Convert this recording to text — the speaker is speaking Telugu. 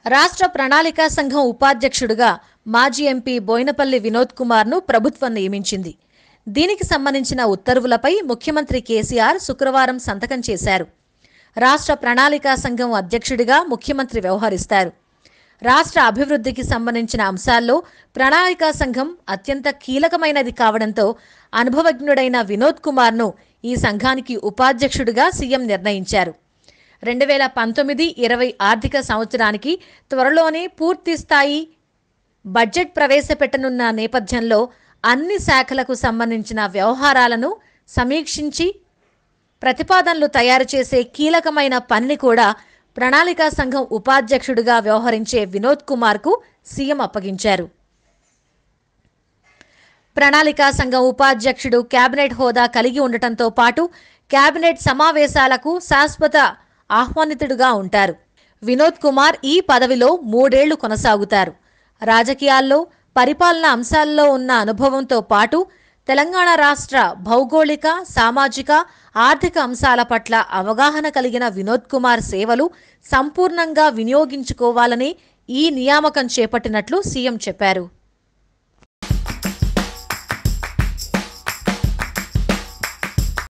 రాష్ట్ర ప్రణాళికా సంఘం ఉపాధ్యక్షుడిగా మాజీ ఎంపీ బోయినపల్లి వినోద్ కుమార్ను ప్రభుత్వం నియమించింది దీనికి సంబంధించిన ఉత్తర్వులపై ముఖ్యమంత్రి కేసీఆర్ శుక్రవారం సంతకం చేశారు రాష్ట్ర ప్రణాళికా సంఘం అధ్యక్షుడిగా ముఖ్యమంత్రి వ్యవహరిస్తారు రాష్ట్ర అభివృద్ధికి సంబంధించిన అంశాల్లో ప్రణాళికా సంఘం అత్యంత కీలకమైనది కావడంతో అనుభవజ్ఞుడైన వినోద్ కుమార్ను ఈ సంఘానికి ఉపాధ్యక్షుడిగా సీఎం నిర్ణయించారు రెండు వేల పంతొమ్మిది ఇరవై ఆర్థిక సంవత్సరానికి త్వరలోనే పూర్తి స్థాయి బడ్జెట్ ప్రవేశపెట్టనున్న నేపథ్యంలో అన్ని శాఖలకు సంబంధించిన వ్యవహారాలను సమీక్షించి ప్రతిపాదనలు తయారు చేసే కీలకమైన పనిని కూడా ప్రణాళికా సంఘం ఉపాధ్యక్షుడిగా వ్యవహరించే వినోద్ కుమార్కు సీఎం అప్పగించారు ప్రణాళికా సంఘం ఉపాధ్యక్షుడు కేబినెట్ హోదా కలిగి ఉండటంతో పాటు కేబినెట్ సమావేశాలకు శాశ్వత ఆహ్వానితుడుగా ఉంటారు వినోద్ కుమార్ ఈ పదవిలో మూడేళ్లు కొనసాగుతారు రాజకీయాల్లో పరిపాలన అంశాల్లో ఉన్న అనుభవంతో పాటు తెలంగాణ రాష్ట్ర భౌగోళిక సామాజిక ఆర్థిక అంశాల పట్ల అవగాహన కలిగిన వినోద్ కుమార్ సేవలు సంపూర్ణంగా వినియోగించుకోవాలని ఈ నియామకం చేపట్టినట్లు సీఎం చెప్పారు